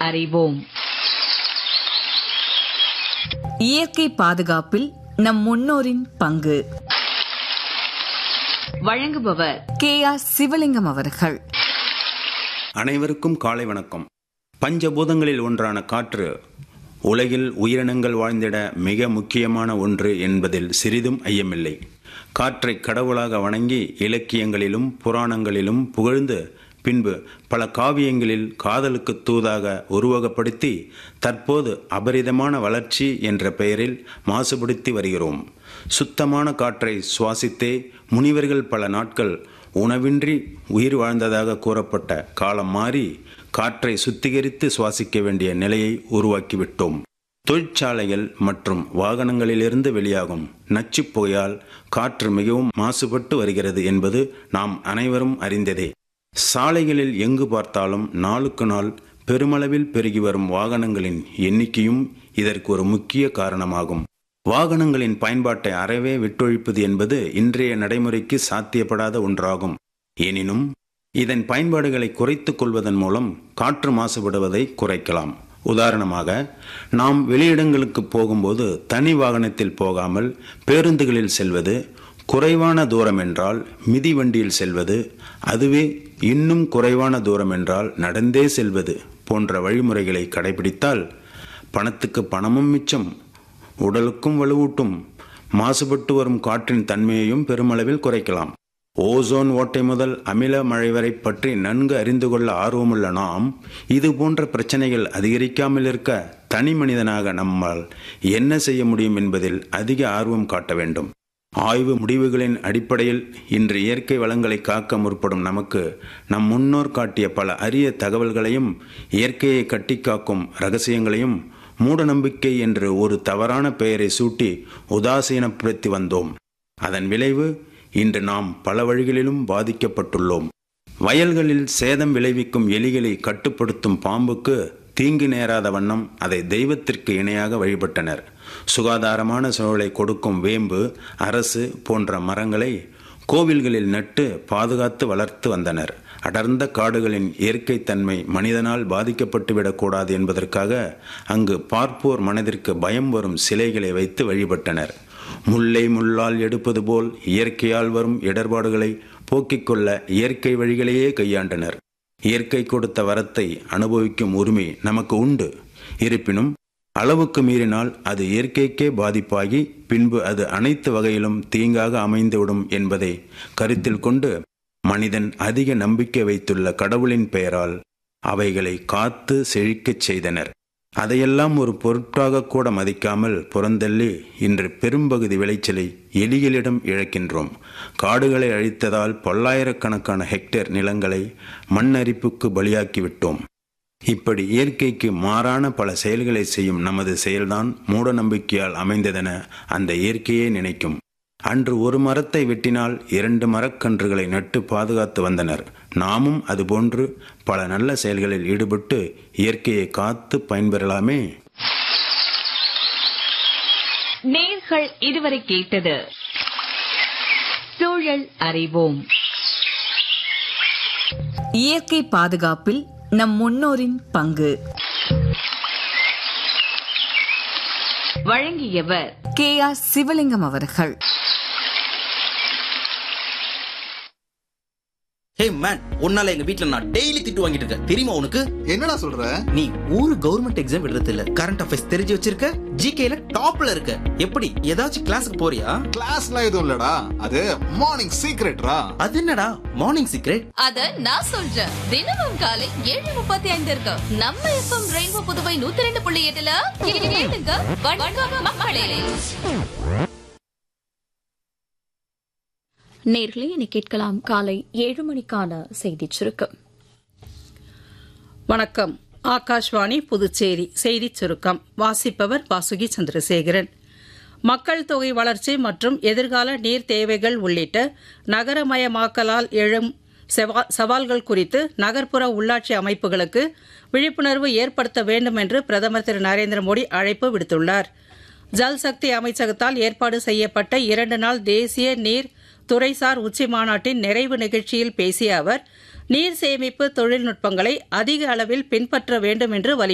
அறிவோம் இயற்கை பாதுகாப்பில் நம் முன்னோரின் பங்கு வழங்குபவர் கே ஆர் சிவலிங்கம் அவர்கள் அனைவருக்கும் காலை வணக்கம் பஞ்சபூதங்களில் ஒன்றான காற்று உலகில் உயிரினங்கள் வாழ்ந்திட மிக முக்கியமான ஒன்று என்பதில் சிறிதும் ஐயமில்லை காற்றை கடவுளாக வணங்கி இலக்கியங்களிலும் புராணங்களிலும் புகழ்ந்து பின்பு பல காவியங்களில் காதலுக்கு தூதாக உருவகப்படுத்தி தற்போது அபரிதமான வளர்ச்சி என்ற பெயரில் மாசுபடுத்தி வருகிறோம் சுத்தமான காற்றை சுவாசித்தே முனிவர்கள் பல நாட்கள் உணவின்றி உயிர் வாழ்ந்ததாக கூறப்பட்ட காலம் மாறி காற்றை சுத்திகரித்து சுவாசிக்க வேண்டிய நிலையை உருவாக்கிவிட்டோம் தொழிற்சாலைகள் மற்றும் வாகனங்களிலிருந்து வெளியாகும் நச்சுப் புகையால் காற்று மிகவும் மாசுபட்டு வருகிறது என்பது நாம் அனைவரும் அறிந்ததே சாலைகளில் எங்கு பார்த்தாலும் நாளுக்கு நாள் பெருமளவில் பெருகி வரும் வாகனங்களின் எண்ணிக்கையும் இதற்கு ஒரு முக்கிய காரணமாகும் வாகனங்களின் பயன்பாட்டை அறவே விட்டொழிப்பது என்பது இன்றைய நடைமுறைக்கு சாத்தியப்படாத ஒன்றாகும் எனினும் இதன் பயன்பாடுகளை குறைத்துக் கொள்வதன் மூலம் காற்று மாசுபடுவதை குறைக்கலாம் உதாரணமாக நாம் வெளியிடங்களுக்கு போகும்போது தனி வாகனத்தில் போகாமல் பேருந்துகளில் செல்வது குறைவான தூரம் என்றால் மிதி வண்டியில் செல்வது அதுவே இன்னும் குறைவான தூரம் என்றால் நடந்தே செல்வது போன்ற வழிமுறைகளை கடைபிடித்தால் பணத்துக்கு பணமும் மிச்சம் உடலுக்கும் வலுவூட்டும் மாசுபட்டு வரும் காற்றின் தன்மையையும் பெருமளவில் குறைக்கலாம் ஓசோன் ஓட்டை முதல் அமில மழை வரை பற்றி நன்கு அறிந்து கொள்ள ஆர்வமுள்ள நாம் இது போன்ற பிரச்சனைகள் அதிகரிக்காமல் இருக்க தனி மனிதனாக நம்மால் என்ன செய்ய முடியும் என்பதில் அதிக ஆர்வம் காட்ட வேண்டும் ஆய்வு முடிவுகளின் அடிப்படையில் இன்று இயற்கை வளங்களை காக்க முற்படும் நமக்கு நம் முன்னோர் காட்டிய பல அரிய தகவல்களையும் இயற்கையை கட்டிக்காக்கும் ரகசியங்களையும் மூட நம்பிக்கை என்று ஒரு தவறான பெயரை சூட்டி உதாசீனப்படுத்தி வந்தோம் அதன் விளைவு இன்று நாம் பல வழிகளிலும் பாதிக்கப்பட்டுள்ளோம் வயல்களில் சேதம் விளைவிக்கும் எலிகளை கட்டுப்படுத்தும் பாம்புக்கு தீங்கு நேராத வண்ணம் அதை தெய்வத்திற்கு இணையாக வழிபட்டனர் சுகாதாரமான சூழலை கொடுக்கும் வேம்பு அரசு போன்ற மரங்களை கோவில்களில் நட்டு பாதுகாத்து வளர்த்து வந்தனர் அடர்ந்த காடுகளின் இயற்கை தன்மை மனிதனால் பாதிக்கப்பட்டுவிடக்கூடாது என்பதற்காக அங்கு பார்ப்போர் மனதிற்கு பயம் வரும் சிலைகளை வைத்து வழிபட்டனர் முல்லை முள்ளால் எடுப்பது போல் இயற்கையால் வரும் இடர்பாடுகளை போக்கிக் கொள்ள இயற்கை வழிகளையே கையாண்டனர் இயற்கை கொடுத்த வரத்தை அனுபவிக்கும் உரிமை நமக்கு உண்டு இருப்பினும் அளவுக்கு மீறினால் அது இயற்கைக்கே பாதிப்பாகி பின்பு அது அனைத்து வகையிலும் தீங்காக அமைந்துவிடும் என்பதை கருத்தில் கொண்டு மனிதன் அதிக நம்பிக்கை வைத்துள்ள கடவுளின் பெயரால் அவைகளை காத்து செழிக்கச் செய்தனர் அதையெல்லாம் ஒரு பொருட்டாக கூட மதிக்காமல் புறந்தள்ளி இன்று பெரும்பகுதி விளைச்சலை எலிகளிடம் இழக்கின்றோம் காடுகளை அழித்ததால் பல்லாயிரக்கணக்கான ஹெக்டேர் நிலங்களை மண்ணரிப்புக்கு பலியாக்கிவிட்டோம் இப்படி இயற்கைக்கு மாறான பல செயல்களை செய்யும் நமது செயல்தான் மூட நம்பிக்கையால் அமைந்ததென அந்த இயற்கையே நினைக்கும் அன்று ஒரு மரத்தை வெட்டினால் இரண்டு மரக்கன்றுகளை நட்டு பாதுகாத்து வந்தனர் நாமும் அதுபோன்று பல நல்ல செயல்களில் ஈடுபட்டு இயற்கையை காத்து பயன்பெறலாமே நேர்கள் இதுவரை கேட்டது சூழல் அறிவோம் இயற்கை பாதுகாப்பில் நம் முன்னோரின் பங்கு வழங்கியவர் கே ஆர் சிவலிங்கம் அவர்கள் ஹே மேன் உன்னால எங்க வீட்ல நான் டெய்லி திட்டு வாங்கிட்டு இருக்கேன் தெரியுமா உனக்கு என்னடா சொல்ற நீ ஒரு கவர்மெண்ட் எக்ஸாம் எழுதுறது இல்ல கரண்ட் அஃபேர்ஸ் தெரிஞ்சு வச்சிருக்க ஜிகேல டாப்ல இருக்க எப்படி ஏதாச்சும் கிளாஸுக்கு போறியா கிளாஸ்லாம் எதுவும் இல்லடா அது மார்னிங் சீக்ரெட்ரா அது என்னடா மார்னிங் சீக்ரெட் அத நான் சொல்றேன் தினமும் காலை ஏழு முப்பத்தி ஐந்து இருக்கு நம்ம எஃப்எம் ரெயின்போ புதுவை நூத்தி ரெண்டு புள்ளி எட்டுல கேளுங்க வணக்கம் மக்களே நேர்களே இனி கேட்கலாம் காலை ஏழு மணிக்கான செய்திச் சுருக்கம் வணக்கம் ஆகாஷ்வாணி புதுச்சேரி செய்திச் சுருக்கம் வாசிப்பவர் வாசுகி சந்திரசேகரன் மக்கள் தொகை வளர்ச்சி மற்றும் எதிர்கால நீர் தேவைகள் உள்ளிட்ட நகரமயமாக்கலால் எழும் செவா- சவால்கள் குறித்து நகர்ப்புற உள்ளாட்சி அமைப்புகளுக்கு விழிப்புணர்வு ஏற்படுத்த வேண்டும் என்று பிரதமர் திரு நரேந்திர மோடி அழைப்பு விடுத்துள்ளார் ஜல் சக்தி அமைச்சகத்தால் ஏற்பாடு செய்யப்பட்ட இரண்டு நாள் தேசிய நீர் துறைசார் உச்சி மாநாட்டின் நிறைவு நிகழ்ச்சியில் பேசிய அவர் நீர் சேமிப்பு தொழில்நுட்பங்களை அதிக அளவில் பின்பற்ற வேண்டும் என்று வலியுறுத்தினார்